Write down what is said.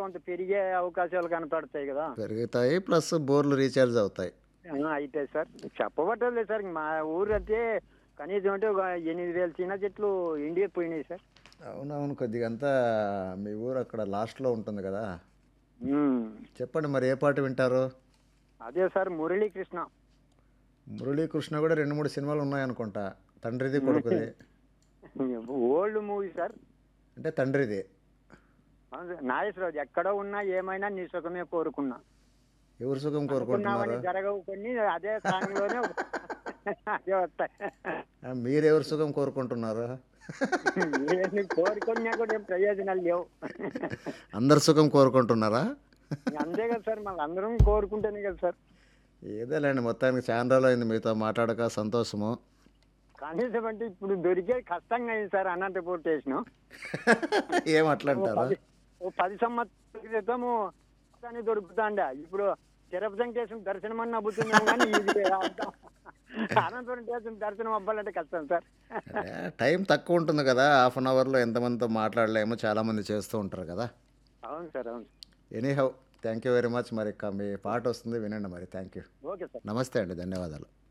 కొంత పెరిగే అవకాశాలు కనపడతాయి కదా పెరుగుతాయి ప్లస్ బోర్లు రీఛార్జ్ అవుతాయి ఆ, అయితే సార్ చెప్పబట్టలేదు సార్ మా ఊరు అయితే కనీసం అంటే ఒక ఎనిమిది వేల చిన్న చెట్లు ఇండియా పోయినాయి సార్ అవునవును కొద్దిగా అంతా మీ ఊరు అక్కడ లాస్ట్లో ఉంటుంది కదా ఉమ్. చెప్పండి మరి ఏ పాట వింటారు అదే సార్ మురళీకృష్ణ మురళీకృష్ణ కూడా రెండు మూడు సినిమాలు ఉన్నాయనుకుంటా తండ్రిది కొడుకుది ఓల్డ్ మూవీ సార్ అంటే తండ్రిది అవును సార్. నాగేశ్వరరావు ఎక్కడ ఉన్నా ఏమైనా నీ సుఖమే కోరుకున్నా ఎవరు సుఖం కోరుకుంటున్నారు అనుకున్నామని జరగవు కొన్ని అదే సాంగ్లోనే అదే వస్తాయి ఆ, మీరెవరు సుఖం కోరుకుంటున్నారు ఏమి కోరుకున్నా కూడా ఏం ప్రయోజనాలు లేవు అందరు సుఖం కోరుకుంటున్నారా అంతే కదా సార్ మళ్ళీ అందరం కోరుకుంటేనే కదా సార్ ఏదేలేండి మొత్తానికి చాలా రోజులు అయింది మీతో మాట్లాడక సంతోషము కనీసం అంటే ఇప్పుడు దొరికే కష్టంగా అయింది సార్ అనంతపూర్ స్టేషన్ ఏం అట్లా అంటారు ఓ పది సంవత్సరాల క్రితము కానీ దొరుకుతాండా ఇప్పుడు తిరుపతి వెంకటేశ్వరం దర్శనం అన్న అబ్బుతున్నాం కానీ ఇది అనంతపురం స్టేషన్ దర్శనం అవ్వాలంటే కష్టం సార్ అంటే టైం తక్కువ ఉంటుంది కదా హాఫ్ అన్ అవర్లో ఎంతమందితో మాట్లాడలేమో చాలామంది చేస్తూ ఉంటారు కదా అవును సార్ అవును anyhow thank you very much మరి ఇక మీ పాట వస్తుంది వినండి మరి థ్యాంక్ యూ ఓకే సార్ నమస్తే అండి ధన్యవాదాలు